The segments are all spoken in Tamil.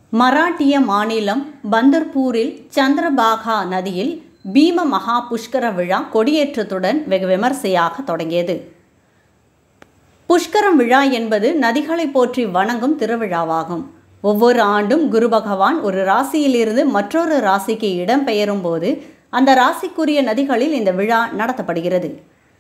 மராட்டிய மாநிலம் பந்தர்பூரில் சந்திரபாகா நதியில் பீம மகா புஷ்கர விழா கொடியேற்றத்துடன் வெகு விமர்சையாக தொடங்கியது புஷ்கரம் விழா என்பது நதிகளை போற்றி வணங்கும் திருவிழாவாகும் ஒவ்வொரு ஆண்டும் குரு பகவான் ஒரு ராசியிலிருந்து மற்றொரு ராசிக்கு இடம்பெயரும் போது அந்த ராசிக்குரிய நதிகளில் இந்த விழா நடத்தப்படுகிறது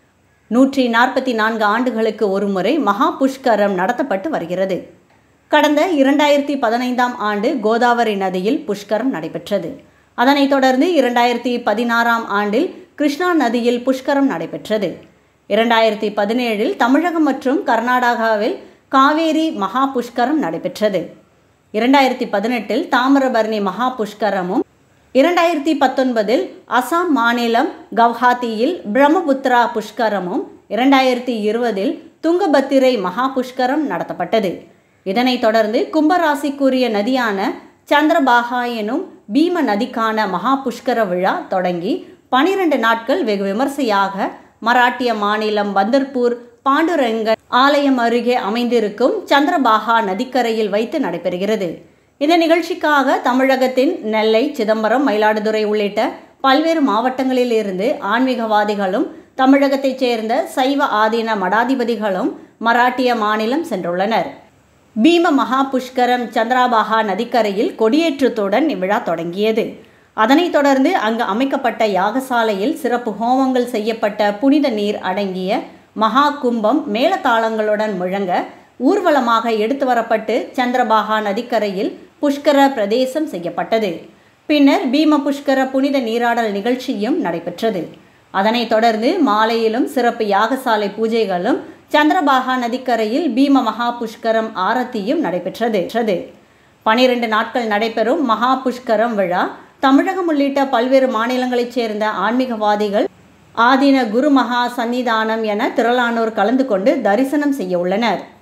நூற்றி நாற்பத்தி நான்கு ஆண்டுகளுக்கு ஒருமுறை மகா புஷ்கரம் நடத்தப்பட்டு வருகிறது கடந்த இரண்டாயிரத்தி பதினைந்தாம் ஆண்டு கோதாவரி நதியில் புஷ்கரம் நடைபெற்றது அதனைத் தொடர்ந்து இரண்டாயிரத்தி பதினாறாம் ஆண்டில் கிருஷ்ணா நதியில் புஷ்கரம் நடைபெற்றது இரண்டாயிரத்தி பதினேழில் தமிழகம் மற்றும் கர்நாடகாவில் காவேரி மகா புஷ்கரம் நடைபெற்றது இரண்டாயிரத்தி பதினெட்டில் தாமிரபரணி மகா புஷ்கரமும் இரண்டாயிரத்தி பத்தொன்பதில் அசாம் மாநிலம் கவுஹாத்தியில் பிரம்மபுத்திரா புஷ்கரமும் இரண்டாயிரத்தி இருபதில் துங்கபத்திரை மகா புஷ்கரம் நடத்தப்பட்டது இதனைத் தொடர்ந்து கும்பராசிக்குரிய நதியான சந்திரபாகா எனும் பீம நதிக்கான மகா புஷ்கர விழா தொடங்கி பனிரெண்டு நாட்கள் வெகு விமர்சையாக மராட்டிய மாநிலம் பந்தர்பூர் பாண்டுரங்க ஆலயம் அருகே அமைந்திருக்கும் சந்திரபாகா நதிக்கரையில் வைத்து நடைபெறுகிறது இந்த நிகழ்ச்சிக்காக தமிழகத்தின் நெல்லை சிதம்பரம் மயிலாடுதுறை உள்ளிட்ட பல்வேறு மாவட்டங்களில் இருந்து ஆன்மீகவாதிகளும் தமிழகத்தைச் சேர்ந்த சைவ ஆதீன மடாதிபதிகளும் மராட்டிய மாநிலம் சென்றுள்ளனர் பீம மகா புஷ்கரம் சந்திராபாகா நதிக்கரையில் கொடியேற்றத்துடன் இவ்விழா தொடங்கியது அதனைத் தொடர்ந்து அங்கு அமைக்கப்பட்ட யாகசாலையில் சிறப்பு ஹோமங்கள் செய்யப்பட்ட புனித நீர் அடங்கிய மகா கும்பம் மேளதாளங்களுடன் முழங்க ஊர்வலமாக எடுத்து வரப்பட்டு சந்திரபாகா நதிக்கரையில் புஷ்கர பிரதேசம் செய்யப்பட்டது பின்னர் பீம புஷ்கர புனித நீராடல் நிகழ்ச்சியும் நடைபெற்றது அதனைத் தொடர்ந்து மாலையிலும் சிறப்பு யாகசாலை பூஜைகளும் சந்திரபாகா நதிக்கரையில் பீம மகா புஷ்கரம் ஆரத்தியும் நடைபெற்றது பனிரெண்டு நாட்கள் நடைபெறும் மகா புஷ்கரம் விழா தமிழகம் உள்ளிட்ட பல்வேறு மாநிலங்களைச் சேர்ந்த ஆன்மீகவாதிகள் ஆதீன குரு மகா சன்னிதானம் என திரளானோர் கலந்து கொண்டு தரிசனம் செய்ய உள்ளனர்